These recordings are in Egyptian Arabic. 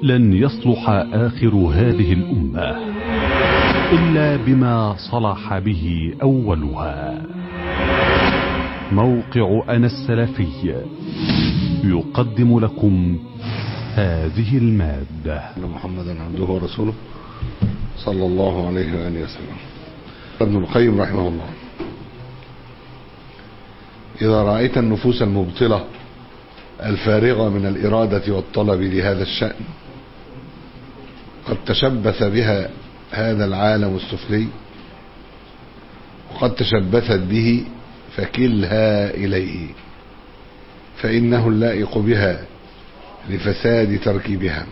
لن يصلح آخر هذه الأمة إلا بما صلح به أولها موقع أنا السلفي يقدم لكم هذه المادة أن محمدا عبده ورسوله صلى الله عليه وآله وسلم ابن القيم رحمه الله إذا رأيت النفوس المبطلة الفارغة من الإرادة والطلب لهذا الشأن قد تشبث بها هذا العالم السفلي وقد تشبثت به فكلها إليه فإنه اللائق بها لفساد تركيبها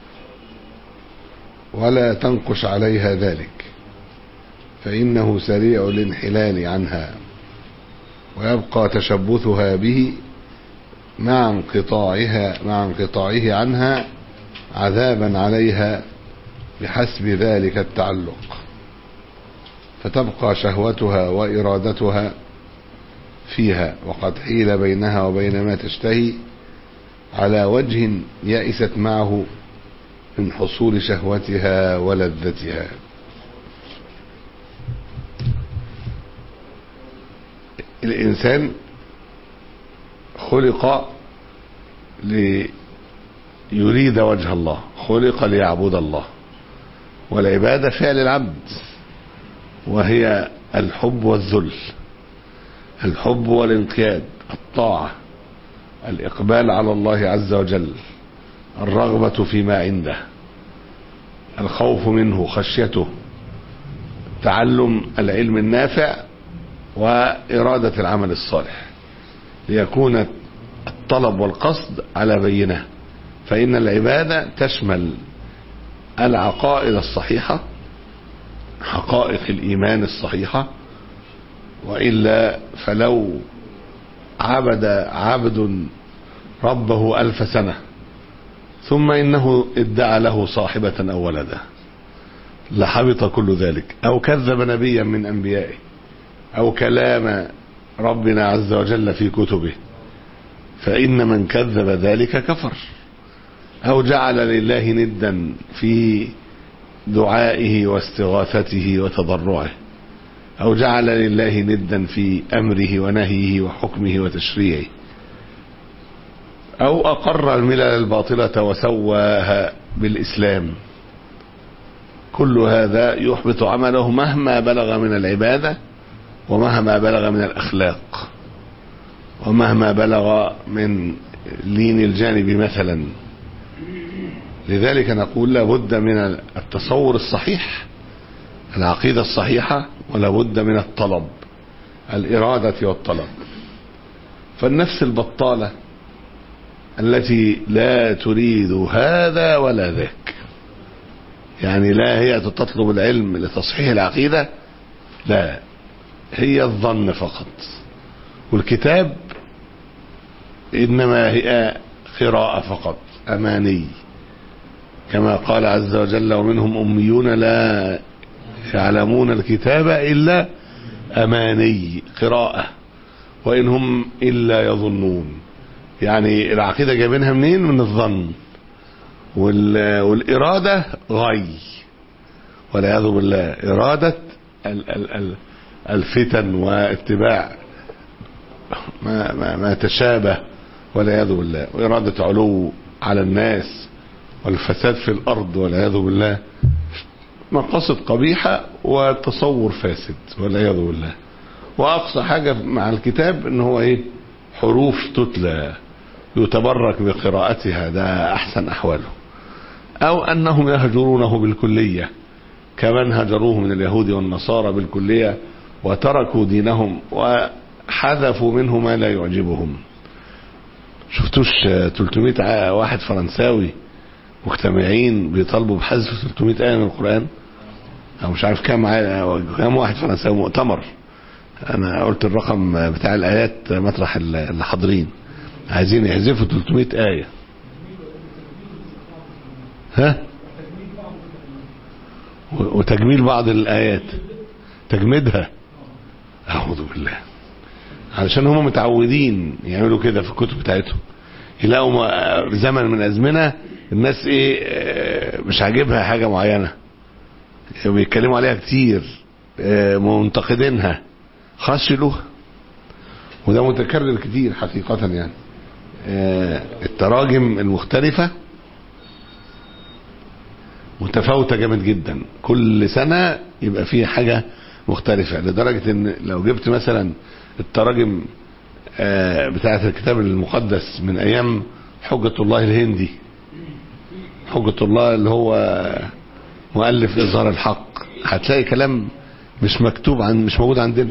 ولا تنقش عليها ذلك فإنه سريع الانحلال عنها ويبقى تشبثها به مع انقطاعها مع انقطاعه عنها عذابا عليها بحسب ذلك التعلق فتبقى شهوتها وإرادتها فيها وقد حيل بينها وبين ما تشتهي على وجه يئست معه من حصول شهوتها ولذتها الإنسان خلق ليريد وجه الله خلق ليعبد الله والعبادة فعل العبد وهي الحب والذل الحب والانقياد الطاعة الإقبال على الله عز وجل الرغبة فيما عنده الخوف منه خشيته تعلم العلم النافع وإرادة العمل الصالح ليكون الطلب والقصد على بينه فإن العبادة تشمل العقائد الصحيحة حقائق الإيمان الصحيحة وإلا فلو عبد عبد ربه ألف سنة ثم إنه ادعى له صاحبة أو ولدا لحبط كل ذلك أو كذب نبيا من أنبيائه أو كلام ربنا عز وجل في كتبه فإن من كذب ذلك كفر أو جعل لله ندا في دعائه واستغاثته وتضرعه أو جعل لله ندا في أمره ونهيه وحكمه وتشريعه أو أقر الملل الباطلة وسواها بالإسلام كل هذا يحبط عمله مهما بلغ من العبادة ومهما بلغ من الأخلاق ومهما بلغ من لين الجانب مثلا لذلك نقول لابد من التصور الصحيح العقيدة الصحيحة ولابد من الطلب الإرادة والطلب فالنفس البطالة التي لا تريد هذا ولا ذاك يعني لا هي تطلب العلم لتصحيح العقيدة لا هي الظن فقط والكتاب إنما هي قراءة فقط أماني كما قال عز وجل ومنهم أميون لا يعلمون الكتاب إلا أماني قراءة وإن هم إلا يظنون يعني العقيدة جايبينها منين من الظن والإرادة غي والعياذ بالله إرادة الفتن واتباع ما, ما, ما تشابه والعياذ بالله وإرادة علو على الناس والفساد في الأرض والعياذ بالله مقاصد قبيحة وتصور فاسد والعياذ بالله وأقصى حاجة مع الكتاب إن هو إيه حروف تتلى يتبرك بقراءتها ده أحسن أحواله أو أنهم يهجرونه بالكلية كمن هجروه من اليهود والنصارى بالكلية وتركوا دينهم وحذفوا منه ما لا يعجبهم شفتوش 300 واحد فرنساوي مجتمعين بيطالبوا بحذف 300 آية من القرآن أو مش عارف كام كام واحد فرنساوي مؤتمر أنا قلت الرقم بتاع الآيات مطرح اللي حاضرين عايزين يحذفوا 300 آية ها وتجميل بعض الآيات تجميدها أعوذ بالله علشان هم متعودين يعملوا كده في الكتب بتاعتهم يلاقوا زمن من الأزمنة الناس ايه آه، مش عاجبها حاجة معينة بيتكلموا عليها كتير آه، منتقدينها خلاص شيلوها وده متكرر كتير حقيقة يعني آه، التراجم المختلفة متفاوتة جامد جدا كل سنة يبقى فيه حاجة مختلفة لدرجة ان لو جبت مثلا التراجم آه، بتاعة الكتاب المقدس من ايام حجة الله الهندي حجة الله اللي هو مؤلف اظهار الحق هتلاقي كلام مش مكتوب عن مش موجود عندنا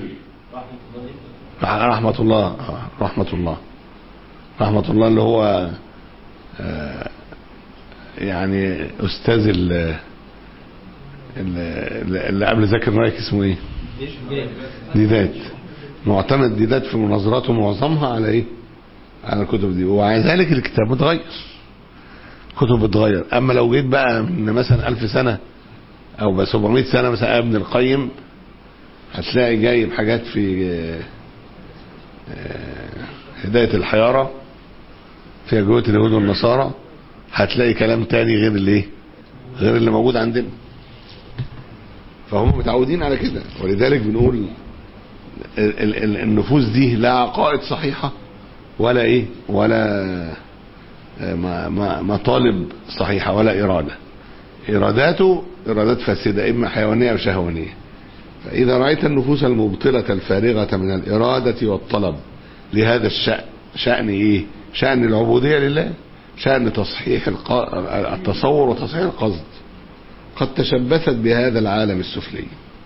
رحمة الله آه، رحمة الله رحمة الله اللي هو آه، يعني استاذ ال ال- اللي قبل ذاكر نايك اسمه ايه ديدات معتمد ديدات في مناظراته معظمها على ايه على الكتب دي ومع ذلك الكتاب اتغير كتب اتغير اما لو جيت بقى من مثلا ألف سنة او ب 700 سنة مثلا ابن القيم هتلاقي جايب حاجات في آه، آه، هداية الحيارة في جوة اليهود والنصارى هتلاقي كلام تاني غير اللي ايه غير اللي موجود عندنا فهم متعودين على كده ولذلك بنقول ال- ال- ال- النفوس دي لا عقائد صحيحة ولا ايه ولا آه، ما- ما- مطالب صحيحة ولا إرادة إراداته إرادات فاسدة إما حيوانية أو شهوانية فإذا رأيت النفوس المبطلة الفارغة من الإرادة والطلب لهذا الشأن شأن إيه شأن العبودية لله شأن تصحيح الق... التصور وتصحيح القصد قد تشبثت بهذا العالم السفلي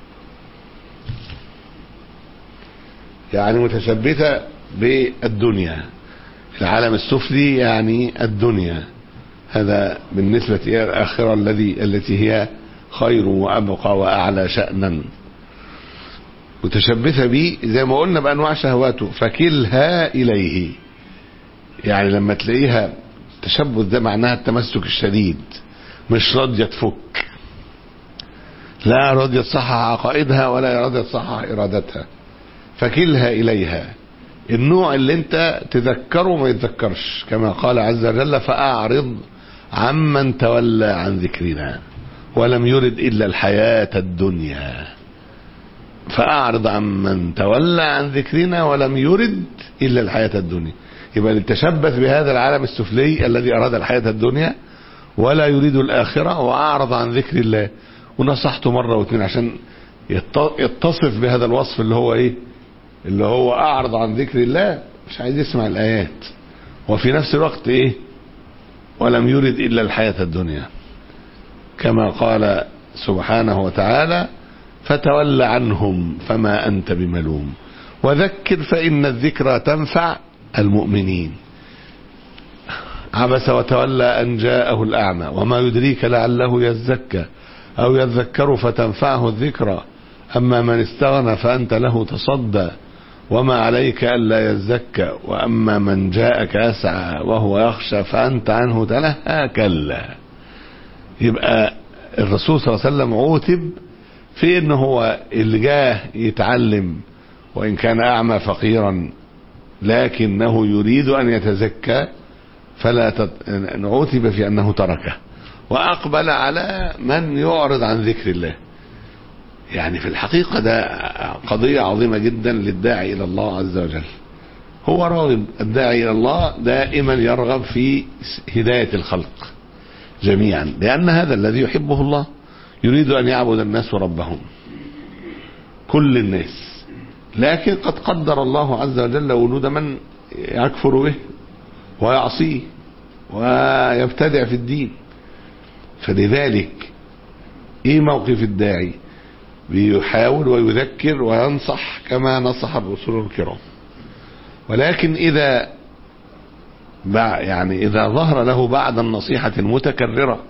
يعني متشبثة بالدنيا العالم السفلي يعني الدنيا هذا بالنسبة إلى الآخرة الذي التي هي خير وأبقى وأعلى شأنا متشبثة به زي ما قلنا بأنواع شهواته فكلها إليه يعني لما تلاقيها تشبث ده معناها التمسك الشديد مش راضية تفك لا راضية تصحح عقائدها ولا راضية تصحح إرادتها فكلها إليها النوع اللي انت تذكره ما يتذكرش كما قال عز وجل فأعرض عمن تولى عن ذكرنا ولم يرد إلا الحياة الدنيا فأعرض عمن تولى عن ذكرنا ولم يرد إلا الحياة الدنيا يبقى اللي تشبث بهذا العالم السفلي الذي أراد الحياة الدنيا ولا يريد الآخرة وأعرض عن ذكر الله ونصحته مرة واثنين عشان يت- يتصف بهذا الوصف اللي هو ايه اللي هو أعرض عن ذكر الله مش عايز يسمع الآيات وفي نفس الوقت ايه ولم يرد إلا الحياة الدنيا كما قال سبحانه وتعالى فتول عنهم فما أنت بملوم وذكر فإن الذكرى تنفع المؤمنين عبس وتولى أن جاءه الأعمى وما يدريك لعله يزكى أو يذكر فتنفعه الذكرى أما من استغنى فأنت له تصدى وما عليك ألا يزكى وأما من جاءك يسعى وهو يخشى فأنت عنه تلهى كلا يبقى الرسول صلى الله عليه وسلم عوتب في ان هو اللي جاه يتعلم وان كان اعمى فقيرا لكنه يريد ان يتزكى فلا تت... عوتب في انه تركه واقبل على من يعرض عن ذكر الله يعني في الحقيقة ده قضية عظيمة جدا للداعي إلى الله عز وجل هو راغب الداعي إلى الله دائما يرغب في هداية الخلق جميعا لأن هذا الذي يحبه الله يريد أن يعبد الناس ربهم كل الناس لكن قد قدر الله عز وجل وجود من يكفر به ويعصيه ويبتدع في الدين فلذلك ايه موقف الداعي بيحاول ويذكر وينصح كما نصح الرسول الكرام ولكن اذا يعني اذا ظهر له بعد النصيحة المتكررة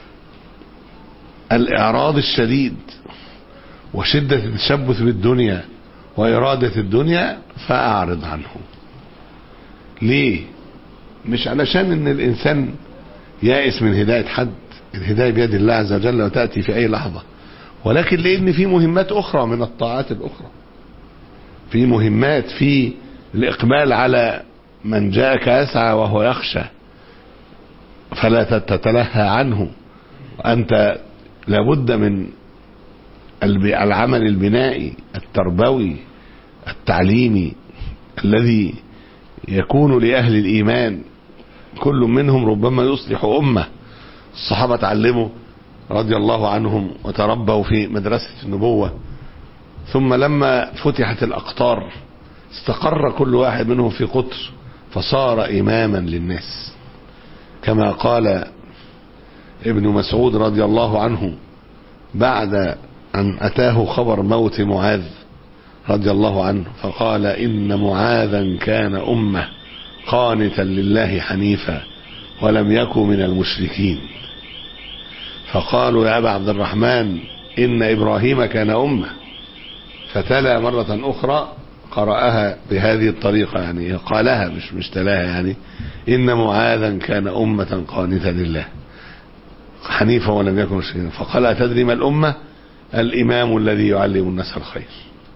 الاعراض الشديد وشدة التشبث بالدنيا وإرادة الدنيا فأعرض عنه ليه مش علشان ان الانسان يائس من هداية حد الهداية بيد الله عز وجل وتأتي في اي لحظة ولكن لان في مهمات اخرى من الطاعات الاخرى في مهمات في الاقبال على من جاءك يسعى وهو يخشى فلا تتلهى عنه أنت لابد من الب- العمل البنائي التربوي التعليمي الذي يكون لأهل الإيمان كل منهم ربما يصلح أمة الصحابة تعلموا رضي الله عنهم وتربوا في مدرسة النبوة ثم لما فتحت الأقطار استقر كل واحد منهم في قطر فصار إماما للناس كما قال ابن مسعود رضي الله عنه بعد أن أتاه خبر موت معاذ رضي الله عنه فقال إن معاذا كان أمة قانتا لله حنيفا ولم يكن من المشركين فقالوا يا أبا عبد الرحمن إن إبراهيم كان أمة فتلا مرة أخرى قرأها بهذه الطريقة يعني قالها مش مش تلاها يعني إن معاذا كان أمة قانتا لله حنيفا ولم يكن مشركا فقال أتدري ما الأمة الإمام الذي يعلم الناس الخير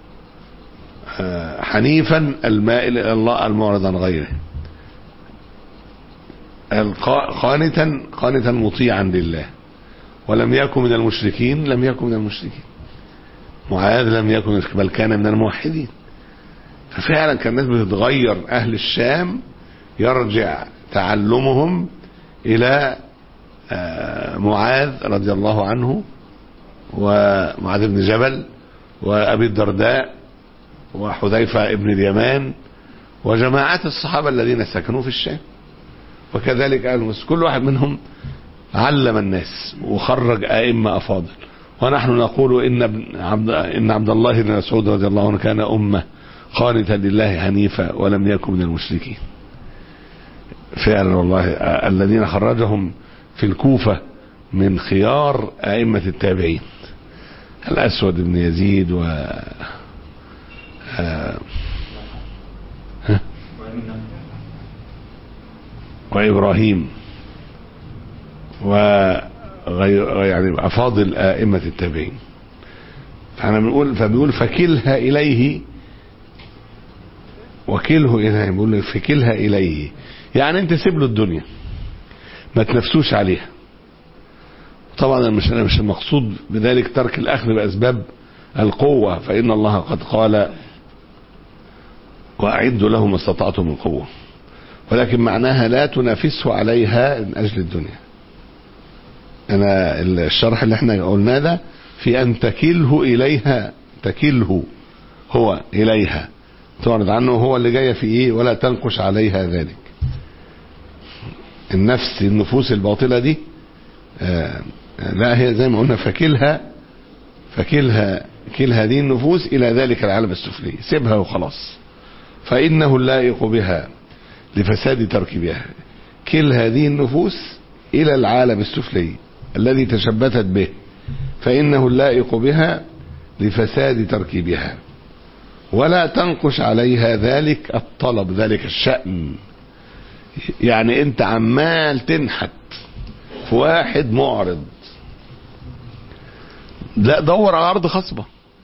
آه، حنيفا المائل إلى الله المعرض عن غيره القا- قانتا قانتا مطيعا لله ولم يكن من المشركين لم يكن من المشركين معاذ لم يكن من بل كان من الموحدين ففعلا كان الناس بتتغير اهل الشام يرجع تعلمهم الى آه، معاذ رضي الله عنه ومعاذ بن جبل وابي الدرداء وحذيفه ابن اليمان وجماعات الصحابه الذين سكنوا في الشام وكذلك اهل مصر كل واحد منهم علم الناس وخرج ائمه افاضل ونحن نقول ان ابن عبد ان عبد الله بن مسعود رضي الله عنه كان امه قانتا لله حنيفا ولم يكن من المشركين فعلا والله آه، الذين خرجهم في الكوفه من خيار ائمه التابعين الاسود بن يزيد و آه، ها؟ وابراهيم وغير يعني افاضل ائمه التابعين فاحنا بنقول فبيقول فكلها اليه وكله اليه بيقول لك فكلها اليه يعني انت سيب له الدنيا ما تنافسوش عليها طبعا أنا مش أنا مش المقصود بذلك ترك الاخذ باسباب القوه فان الله قد قال واعدوا له ما استطعتم من قوه ولكن معناها لا تنافسه عليها من اجل الدنيا انا الشرح اللي احنا قلناه ده في ان تكله اليها تكله هو اليها تعرض عنه هو اللي جايه في ايه ولا تنقش عليها ذلك النفس النفوس الباطله دي آه لا هي زي ما قلنا فكلها فكلها كل هذه النفوس الى ذلك العالم السفلي سيبها وخلاص فانه اللائق بها لفساد تركيبها كل هذه النفوس الى العالم السفلي الذي تشبثت به فانه اللائق بها لفساد تركيبها ولا تنقش عليها ذلك الطلب ذلك الشأن يعني انت عمال تنحت في واحد معرض لا دور على ارض خصبه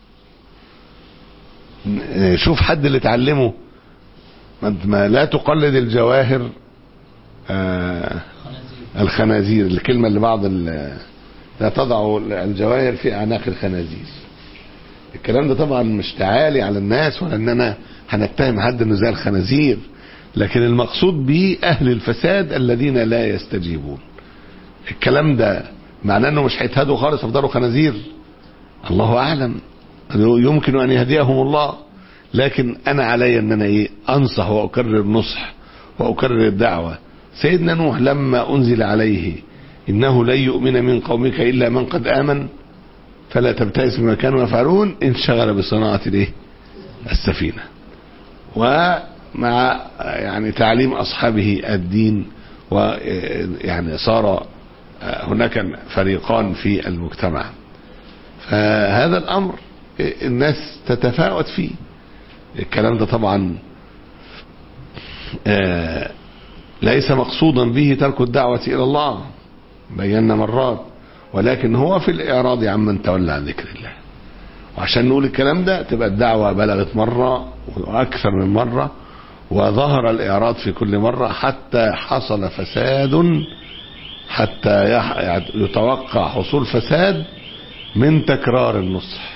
شوف حد اللي تعلمه ما لا تقلد الجواهر آه الخنازير الكلمه اللي بعض لا تضع الجواهر في اعناق الخنازير الكلام ده طبعا مش تعالي على الناس ولا اننا هنتهم حد انه زي الخنازير لكن المقصود به اهل الفساد الذين لا يستجيبون الكلام ده معناه انه مش هيتهدوا خالص يفضلوا خنازير الله اعلم يمكن ان يهديهم الله لكن انا علي ان انا ايه انصح واكرر النصح واكرر الدعوه سيدنا نوح لما انزل عليه انه لن يؤمن من قومك الا من قد امن فلا تبتئس بما كانوا يفعلون انشغل بصناعه الايه السفينه ومع يعني تعليم اصحابه الدين ويعني صار هناك فريقان في المجتمع فهذا الامر الناس تتفاوت فيه الكلام ده طبعا ليس مقصودا به ترك الدعوة إلى الله بينا مرات ولكن هو في الإعراض عمن تولى عن ذكر الله وعشان نقول الكلام ده تبقى الدعوة بلغت مرة وأكثر من مرة وظهر الإعراض في كل مرة حتى حصل فساد حتى يح... يعني يتوقع حصول فساد من تكرار النصح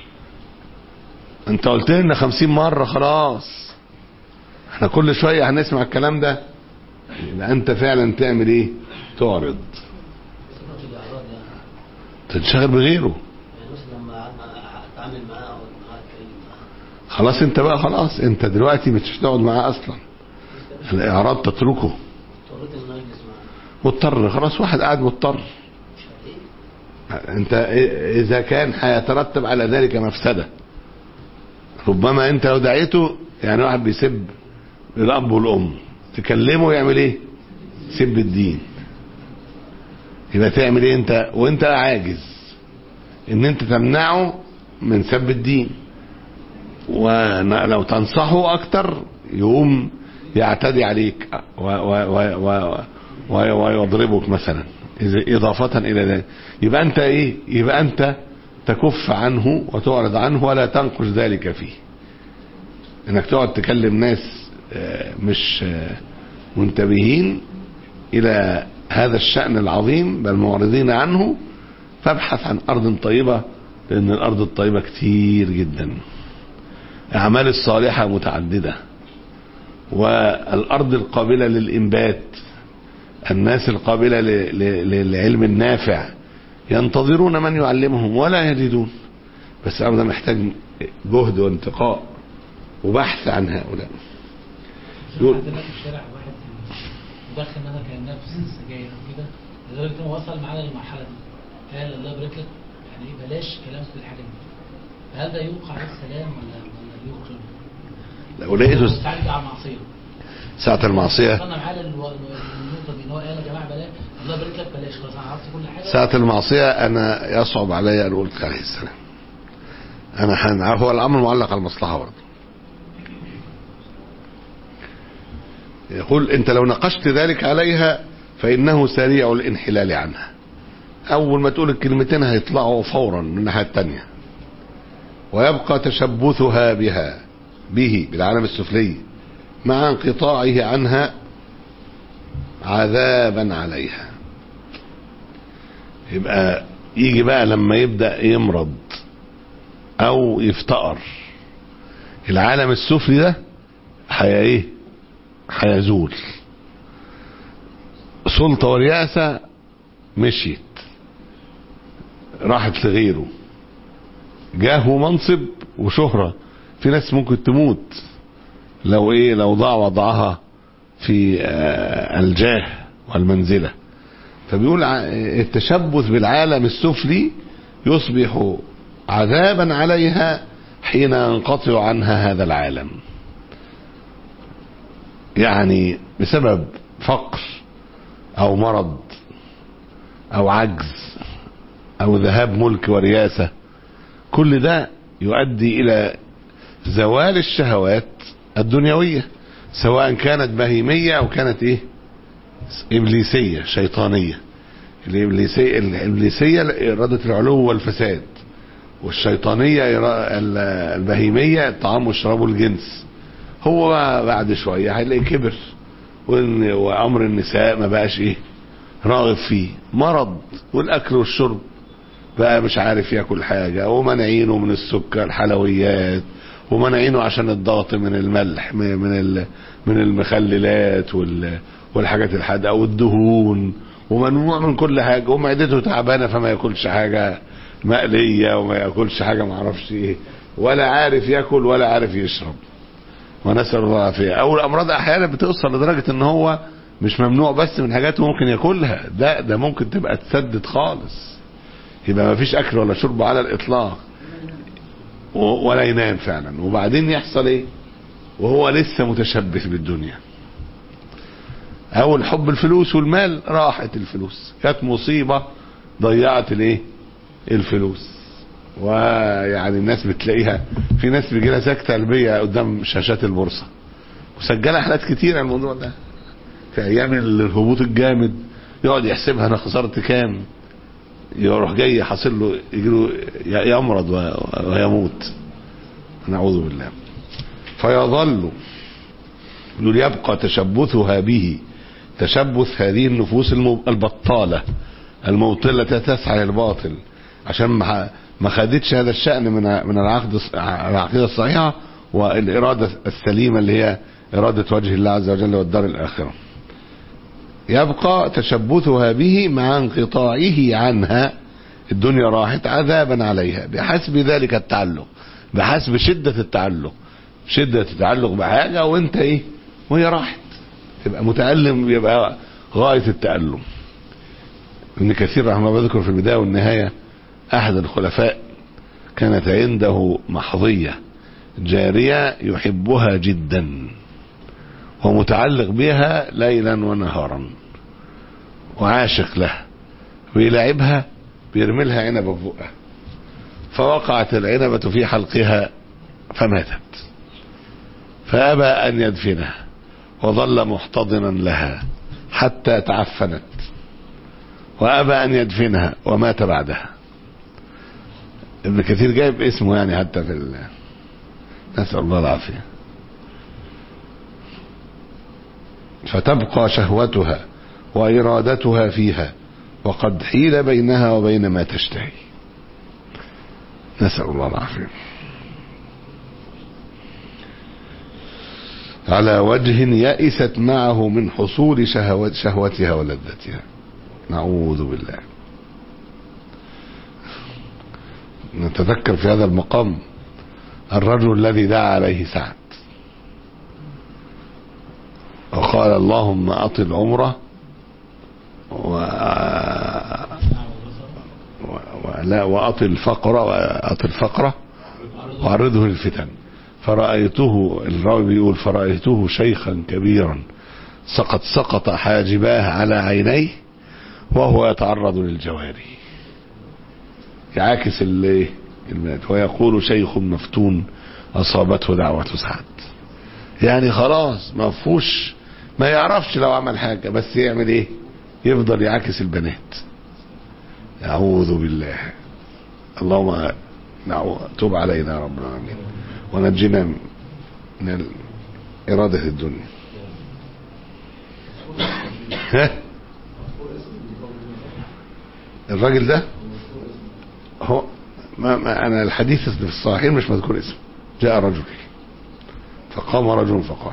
انت قلت لنا خمسين مرة خلاص احنا كل شوية هنسمع الكلام ده يبقى انت فعلا تعمل ايه تعرض صفات الإعراض يعني تنشغل بغيره يعني مثلا لما قعدنا أتعامل معاه أو معاه أتكلم معاه خلاص انت بقى خلاص انت دلوقتي مش هتقعد معاه اصلا الاعراض تتركه اضطريت إن أنا أجلس معاه مضطر خلاص واحد قاعد مضطر مش هتلاقيه انت اذا كان هيترتب على ذلك مفسدة ربما انت لو دعيته يعني واحد بيسب الاب والام تكلمه يعمل ايه سب الدين يبقى تعمل ايه انت وانت عاجز ان انت تمنعه من سب الدين ولو تنصحه اكتر يقوم يعتدي عليك و و و و و ويضربك مثلا إذا- اضافة الى ذلك يبقى انت ايه يبقى انت تكف عنه وتعرض عنه ولا تنقش ذلك فيه انك تقعد تكلم ناس آه، مش آه، منتبهين الى هذا الشأن العظيم بل معرضين عنه فابحث عن ارض طيبة لان الارض الطيبة كتير جدا اعمال الصالحة متعددة والارض القابلة للانبات الناس القابلة ل- ل- للعلم النافع ينتظرون من يعلمهم ولا يجدون بس الامر ده محتاج جهد وانتقاء وبحث عن هؤلاء يقول- عندنا في الشارع واحد مدخن مثلا كان نفس السجاير وكده لدرجه انه وصل معانا للمرحله دي قال الله يبارك لك يعني إيه بلاش كلام في الحاجات دي هل ده يوقع عليه السلام ولا ولا يخرج؟ لو لقيته تعالج على المعصيه ساعة المعصية وصلنا معاه للو- للنقطه دي ان هو قال يا جماعه بلاش الله يبارك لك بلاش خلاص انا عرفت كل حاجه ساعة المعصية أنا يصعب علي أن ألقي عليه السلام أنا حن هو الأمر معلق على المصلحة برضه يقول أنت لو نقشت ذلك عليها فإنه سريع الانحلال عنها أول ما تقول الكلمتين هيطلعوا فورا من الناحية التانية ويبقى تشبثها بها به بالعالم السفلي مع انقطاعه عنها عذابا عليها يبقى يجي بقى لما يبدأ يمرض او يفتقر العالم السفلي ده حيا ايه هيزول سلطة ورياسة مشيت راحت لغيره جاه ومنصب وشهرة في ناس ممكن تموت لو ايه لو ضاع وضعها في آه، الجاه والمنزله فبيقول ع- التشبث بالعالم السفلي يصبح عذابا عليها حين ينقطع عنها هذا العالم يعني بسبب فقر او مرض او عجز او ذهاب ملك ورياسة كل ده يؤدي الى زوال الشهوات الدنيوية سواء كانت بهيمية او كانت ايه إبليسية شيطانية الإبليسية, الإبليسية إرادة العلو والفساد والشيطانية إرا- ال- البهيمية الطعام والشراب والجنس هو بقى بعد شوية هيلاقي كبر وإن- وأمر النساء ما بقاش إيه راغب فيه مرض والأكل والشرب بقى مش عارف ياكل حاجة ومنعينه من السكر الحلويات ومنعينه عشان الضغط من الملح من من ال- من المخللات وال والحاجات الحادقة والدهون وممنوع من كل حاجة ومعدته تعبانة فما ياكلش حاجة مقلية وما ياكلش حاجة معرفش ايه ولا عارف ياكل ولا عارف يشرب ونسأل الله العافية أو الأمراض أحيانا بتوصل لدرجة إن هو مش ممنوع بس من حاجات ممكن ياكلها ده ده ممكن تبقى تسدد خالص يبقى ما فيش أكل ولا شرب على الإطلاق و- ولا ينام فعلا وبعدين يحصل إيه وهو لسه متشبث بالدنيا أول حب الفلوس والمال راحت الفلوس كانت مصيبة ضيعت الايه الفلوس ويعني الناس بتلاقيها في ناس بيجي لها سكتة قلبية قدام شاشات البورصة وسجلها حالات كتير على الموضوع ده في ايام الهبوط الجامد يقعد يحسبها انا خسرت كام يروح جاي حاصل له يجي له يمرض و- ويموت نعوذ بالله فيظل يقول يبقى تشبثها به تشبث هذه النفوس المو- البطالة الموطلة التي تسعى للباطل عشان ما ما خدتش هذا الشأن من من العقد الص- العقيدة الصحيحة والإرادة السليمة اللي هي إرادة وجه الله عز وجل والدار الآخرة يبقى تشبثها به مع انقطاعه عنها الدنيا راحت عذابا عليها بحسب ذلك التعلق بحسب شدة التعلق شدة التعلق بحاجة وانت ايه وهي راحت تبقى متألم يبقى غاية التألم ابن كثير رحمه الله يذكر في البداية والنهاية أحد الخلفاء كانت عنده محظية جارية يحبها جدا ومتعلق بها ليلا ونهارا وعاشق لها ويلاعبها بيرمي لها عنبة في بقها فوقعت العنبة في حلقها فماتت فأبى أن يدفنها وظل محتضنا لها حتى تعفنت وأبى أن يدفنها ومات بعدها ابن كثير جايب اسمه يعني حتى في ال... نسأل الله العافية فتبقى شهوتها وإرادتها فيها وقد حيل بينها وبين ما تشتهي نسأل الله العافية على وجه يئست معه من حصول شهوت شهوتها ولذتها نعوذ بالله نتذكر في هذا المقام الرجل الذي دعا عليه سعد وقال اللهم أطل عمره و... و... ولا وأطل فقره وأطل فقره وعرضه للفتن فرأيته الراوي بيقول فرأيته شيخا كبيرا سقط سقط حاجباه على عينيه وهو يتعرض للجواري يعاكس الايه المات ويقول شيخ مفتون اصابته دعوة سعد يعني خلاص ما فيهوش ما يعرفش لو عمل حاجة بس يعمل ايه يفضل يعاكس البنات اعوذ بالله اللهم نعو- تب علينا يا رب العالمين ونجنا من ال- إرادة الدنيا ها الراجل ده هو ما ما انا الحديث في الصحيحين مش مذكور اسمه جاء رجل فقام رجل فقال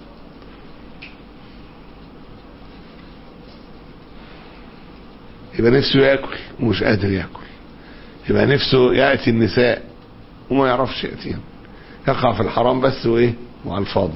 يبقى نفسه ياكل ومش قادر ياكل يبقى نفسه ياتي النساء وما يعرفش ياتيهم يقع في الحرام بس وايه وعلى الفاضي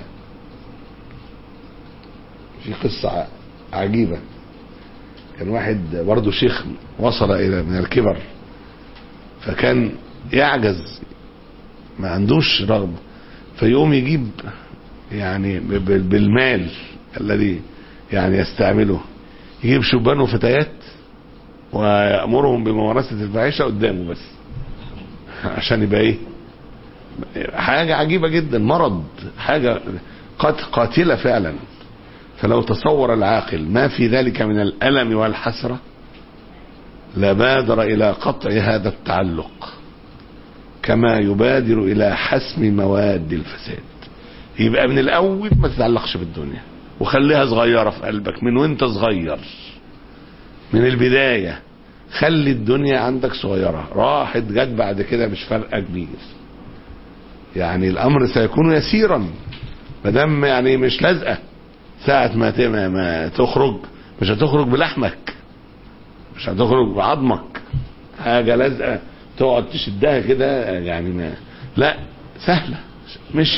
في قصة ع- عجيبة كان واحد برضه شيخ وصل الى من الكبر فكان يعجز ما عندوش رغبة فيقوم يجيب يعني ب- ب- بالمال الذي يعني يستعمله يجيب شبان وفتيات ويأمرهم بممارسة الفاحشة قدامه بس عشان يبقى ايه حاجة عجيبة جدا مرض حاجة قات- قاتلة فعلا فلو تصور العاقل ما في ذلك من الألم والحسرة لبادر إلى قطع هذا التعلق كما يبادر إلى حسم مواد الفساد يبقى من الأول ما تتعلقش بالدنيا وخليها صغيرة في قلبك من وانت صغير من البداية خلي الدنيا عندك صغيرة راحت جت بعد كده مش فارقة كبير يعني الأمر سيكون يسيرا مادام يعني مش لازقة ساعة ما ت- ما- ما تخرج مش هتخرج بلحمك مش هتخرج بعظمك حاجة لازقة تقعد تشدها كده يعني ما لا سهلة مشي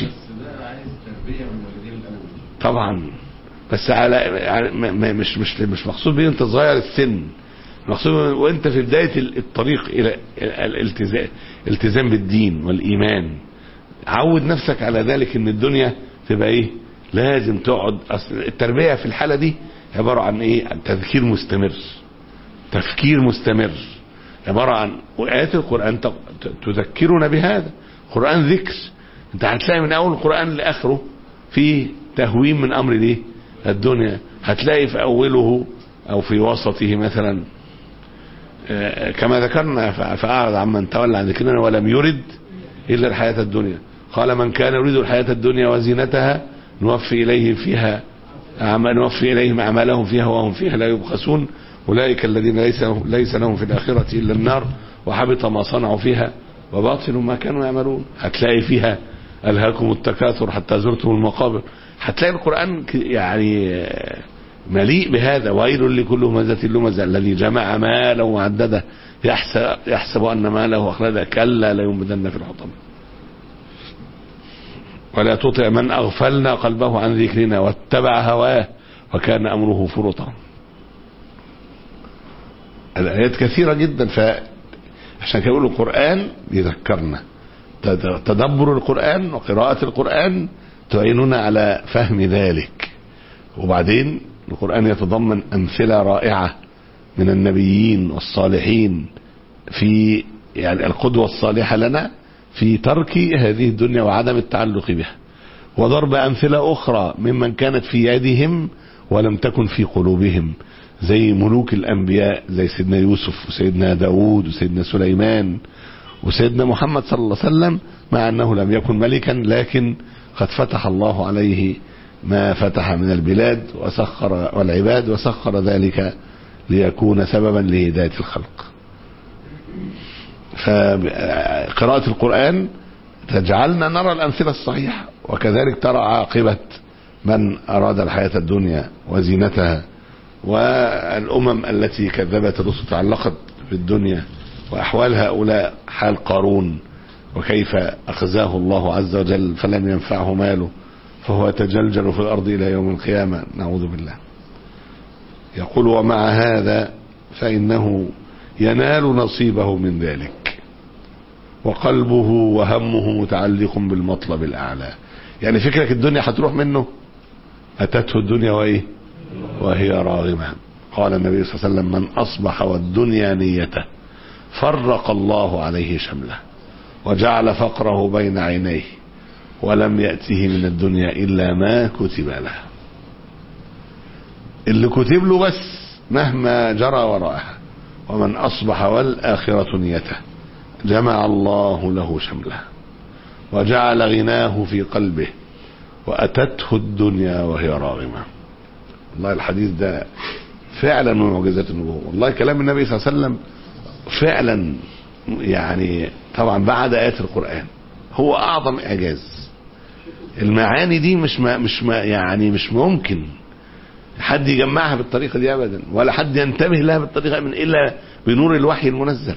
طبعا بس على على- ما- ما- مش مش مش مقصود بيه انت صغير السن مقصود وانت في بدايه ال- الطريق الى الالتزام التزام بالدين والايمان عود نفسك على ذلك ان الدنيا تبقى ايه لازم تقعد اصل التربيه في الحاله دي عباره عن ايه عن تذكير مستمر تفكير مستمر عباره عن وايات القران ت- ت- تذكرنا بهذا قران ذكر انت هتلاقي من اول القران لاخره في تهويم من امر الايه الدنيا هتلاقي في اوله او في وسطه مثلا آه، كما ذكرنا ف- فأعرض عمن تولى عن ذكرنا ولم يرد إلا الحياة الدنيا قال من كان يريد الحياة الدنيا وزينتها نوفي إليهم فيها أعمال نوفي إليهم أعمالهم فيها وهم فيها لا يبخسون أولئك الذين ليس ليس لهم في الآخرة إلا النار وحبط ما صنعوا فيها وباطل ما كانوا يعملون هتلاقي فيها ألهاكم التكاثر حتى زرتم المقابر هتلاقي القرآن ك- يعني آه، مليء بهذا ويل لكل همزة لمزة الذي جمع ماله وعدده يحسب, يحسب أن ماله أخلده كلا لينبذن في الحطمة ولا تطع من أغفلنا قلبه عن ذكرنا واتبع هواه وكان أمره فرطا الآيات كثيرة جدا فعشان كده يقول القرآن يذكرنا تد- تدبر القرآن وقراءة القرآن تعيننا على فهم ذلك وبعدين القرآن يتضمن أمثلة رائعة من النبيين والصالحين في يعني القدوة الصالحة لنا في ترك هذه الدنيا وعدم التعلق بها وضرب أمثلة أخرى ممن كانت في يدهم ولم تكن في قلوبهم زي ملوك الأنبياء زي سيدنا يوسف وسيدنا داود وسيدنا سليمان وسيدنا محمد صلى الله عليه وسلم مع أنه لم يكن ملكا لكن قد فتح الله عليه ما فتح من البلاد وسخر والعباد وسخر ذلك ليكون سببا لهداية الخلق فقراءة القرآن تجعلنا نرى الأمثلة الصحيحة وكذلك ترى عاقبة من أراد الحياة الدنيا وزينتها والأمم التي كذبت الرسل تعلقت بالدنيا وأحوال هؤلاء حال قارون وكيف أخزاه الله عز وجل فلم ينفعه ماله فهو يتجلجل في الأرض إلى يوم القيامة نعوذ بالله يقول ومع هذا فإنه ينال نصيبه من ذلك وقلبه وهمه متعلق بالمطلب الأعلى يعني فكرك الدنيا هتروح منه أتته الدنيا وإيه وهي راغمة قال النبي صلى الله عليه وسلم من أصبح والدنيا نيته فرق الله عليه شمله وجعل فقره بين عينيه ولم يأته من الدنيا إلا ما كتب له اللي كتب له بس مهما جرى وراءها ومن أصبح والآخرة نيته جمع الله له شمله وجعل غناه في قلبه وأتته الدنيا وهي راغمة والله الحديث ده فعلا من معجزات النبوة والله كلام النبي صلى الله عليه وسلم فعلا يعني طبعا بعد آيات القرآن هو أعظم إعجاز المعاني دي مش ما مش ما يعني مش ممكن حد يجمعها بالطريقة دي أبدا ولا حد ينتبه لها بالطريقة من إلا بنور الوحي المنزل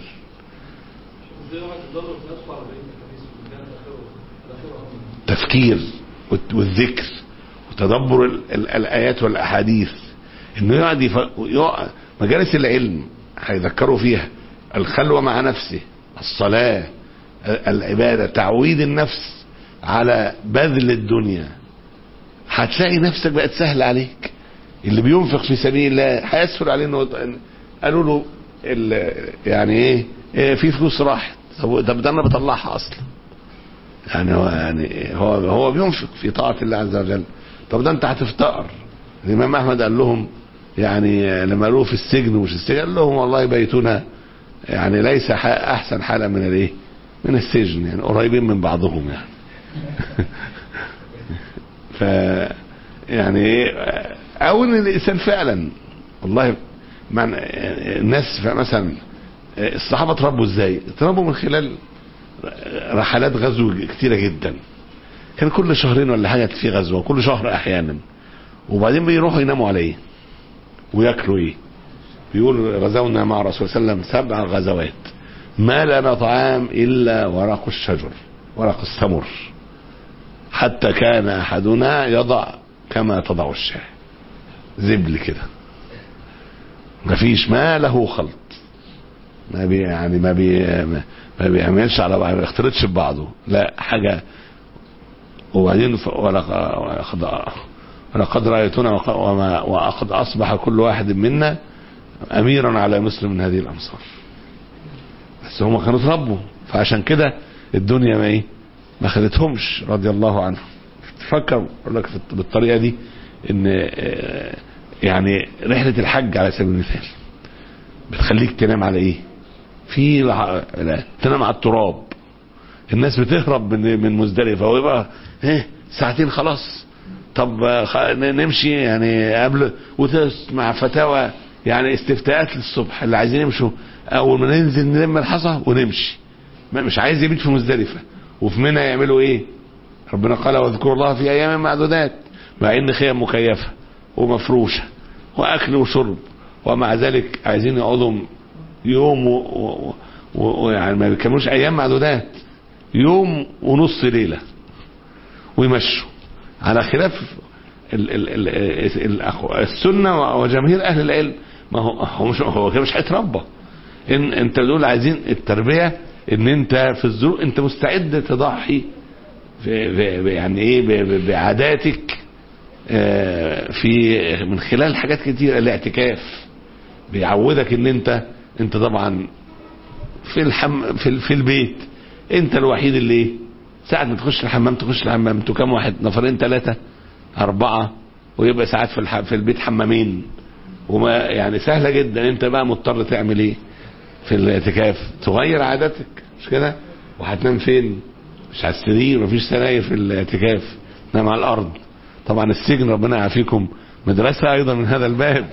تفكير والت- والذكر وتدبر ال- ال- الآيات والأحاديث إنه يقعد يف... يقعد مجالس العلم هيذكروا فيها الخلوة مع نفسه الصلاة ال- العبادة تعويد النفس على بذل الدنيا هتلاقي نفسك بقت سهل عليك اللي بينفق في سبيل الله هيسهل عليه انه قالوا له ال- يعني ايه, إيه في فلوس راحت طب طب ده انا بطلعها اصلا يعني هو يعني هو هو بينفق في طاعه الله عز وجل طب ده انت هتفتقر الامام احمد قال لهم يعني لما قالوا في السجن ومش السجن قال لهم والله بيتنا يعني ليس ح- احسن حالا من الايه من السجن يعني قريبين من بعضهم يعني ف يعني ايه او ان الانسان فعلا والله معنى الناس مثلا الصحابه اتربوا ازاي؟ اتربوا من خلال رحلات غزو كتيره جدا كان كل شهرين ولا حاجه في غزوه كل شهر احيانا وبعدين بيروحوا يناموا على ايه؟ وياكلوا ايه؟ بيقول غزونا مع الرسول صلى الله عليه وسلم سبع غزوات ما لنا طعام الا ورق الشجر ورق السمر حتى كان احدنا يضع كما تضع الشاه زبل كده مفيش ما له خلط ما بي يعني ما بي ما بيعملش على بعض ما بيختلطش ببعضه لا حاجه وبعدين ف- ولقد ولقد رايتنا وق- وما وقد اصبح كل واحد منا اميرا على مثل من هذه الامصار بس هم كانوا اتربوا فعشان كده الدنيا ما ايه ما خدتهمش رضي الله عنهم تفكر اقول لك في- بالطريقه دي ان آه، يعني رحله الحج على سبيل المثال بتخليك تنام على ايه في لح- لا، تنام على التراب الناس بتهرب من من مزدلفه ويبقى ايه ساعتين خلاص طب آه، خ- ن- نمشي يعني قبل وتسمع فتاوى يعني استفتاءات للصبح اللي عايزين يمشوا اول ما ننزل نلم الحصى ونمشي ما- مش عايز يبيت في مزدلفه وفي منى يعملوا ايه ربنا قال واذكروا الله في ايام معدودات مع ان خيام مكيفه ومفروشه واكل وشرب ومع ذلك عايزين يقعدوا يوم و- و- و- ويعني ما بيكملوش ايام معدودات يوم ونص ليله ويمشوا على خلاف ال ال ال ال السنه وجماهير اهل العلم ما هو هو مش هو كده مش هيتربى ان انت دول عايزين التربيه ان انت في الظروف انت مستعد تضحي في في يعني ايه ب- ب- بعاداتك آه، في من خلال حاجات كتير الاعتكاف بيعودك ان انت انت طبعا في الحم في, ال- في البيت انت الوحيد اللي ايه ساعة ما تخش الحمام تخش الحمام انتوا كام واحد نفرين ثلاثة أربعة ويبقى ساعات في الح... في البيت حمامين وما يعني سهلة جدا انت بقى مضطر تعمل ايه في الاعتكاف تغير عاداتك مش كده وهتنام فين مش على السرير مفيش سراير في الاعتكاف نام على الارض طبعا السجن ربنا يعافيكم مدرسة ايضا من هذا الباب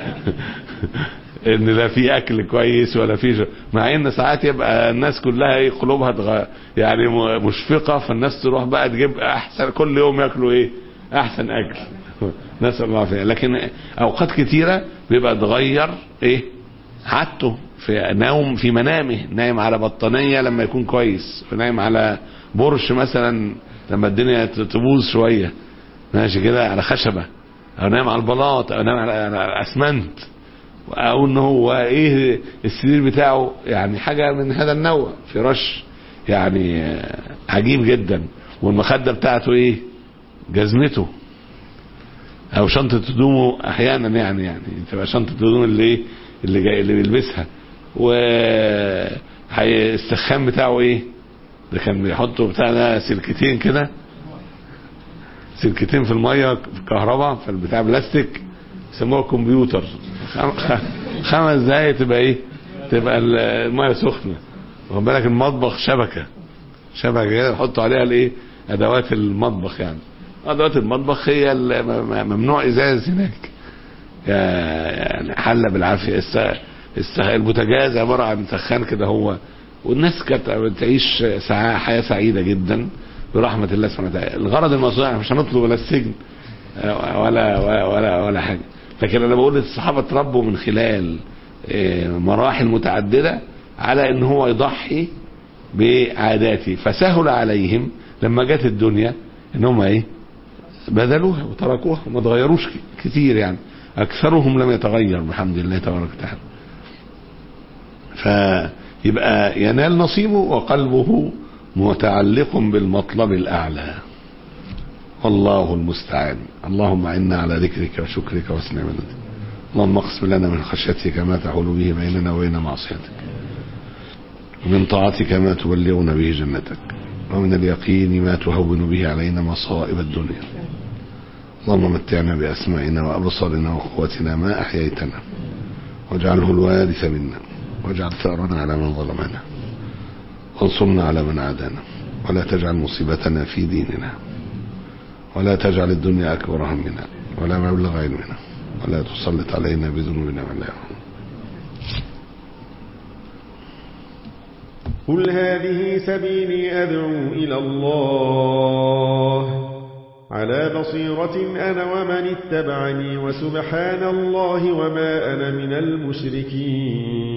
ان لا في اكل كويس ولا في ش- مع ان ساعات يبقى الناس كلها ايه قلوبها تغ... يعني م- مشفقة فالناس تروح بقى تجيب احسن كل يوم ياكلوا ايه احسن اكل نسأل الله العافية لكن اوقات كتيرة بيبقى تغير ايه عادته في نوم في منامه نايم على بطانية لما يكون كويس ونايم على برش مثلا لما الدنيا ت- تبوظ شوية ماشي كده على خشبة او نايم على البلاط او نايم على على اسمنت او ان هو ايه السرير بتاعه يعني حاجة من هذا النوع فراش يعني آه، عجيب جدا والمخدة بتاعته ايه جزمته او شنطة هدومه احيانا يعني يعني تبقى شنطة هدوم اللي ايه اللي جاي اللي بيلبسها و هي- السخان بتاعه ايه ده كان بيحطوا بتاع ده سلكتين كده سلكتين في الميه في الكهرباء فالبتاع بلاستيك يسموها كمبيوتر خم- خ- خمس دقايق تبقى ايه تبقى ال- الميه سخنه واخد بالك المطبخ شبكه شبكه كده يحطوا عليها الايه ادوات المطبخ يعني ادوات المطبخ هي ال- م- م- ممنوع ازاز هناك يعني حله بالعافيه الس- الس- البوتاجاز عباره عن سخان كده هو والناس كانت بتعيش سعا- حياه سعيده جدا برحمه الله سبحانه وتعالى الغرض المقصود احنا مش هنطلب ولا السجن آه، ولا ولا ولا, ولا حاجه لكن انا بقول الصحابه اتربوا من خلال آه، مراحل متعدده على ان هو يضحي بعاداته فسهل عليهم لما جت الدنيا ان هم ايه بذلوها وتركوها وما تغيروش ك- كتير يعني اكثرهم لم يتغير بحمد الله تبارك وتعالى فيبقى ينال نصيبه وقلبه متعلق بالمطلب الاعلى والله المستعان اللهم اعنا على ذكرك وشكرك وحسن عبادتك اللهم اقسم لنا من خشيتك ما تحول به بيننا وبين معصيتك ومن طاعتك ما تبلغنا به جنتك ومن اليقين ما تهون به علينا مصائب الدنيا اللهم متعنا بأسمائنا وأبصارنا وقوتنا ما أحييتنا واجعله الوارث منا واجعل ثأرنا على من ظلمنا وانصرنا على من عادانا ولا تجعل مصيبتنا في ديننا ولا تجعل الدنيا أكبر همنا ولا مبلغ علمنا ولا تسلط علينا بذنوبنا من لا يرحمنا قل هذه سبيلي أدعو إلى الله على بصيرة أنا ومن اتبعني وسبحان الله وما أنا من المشركين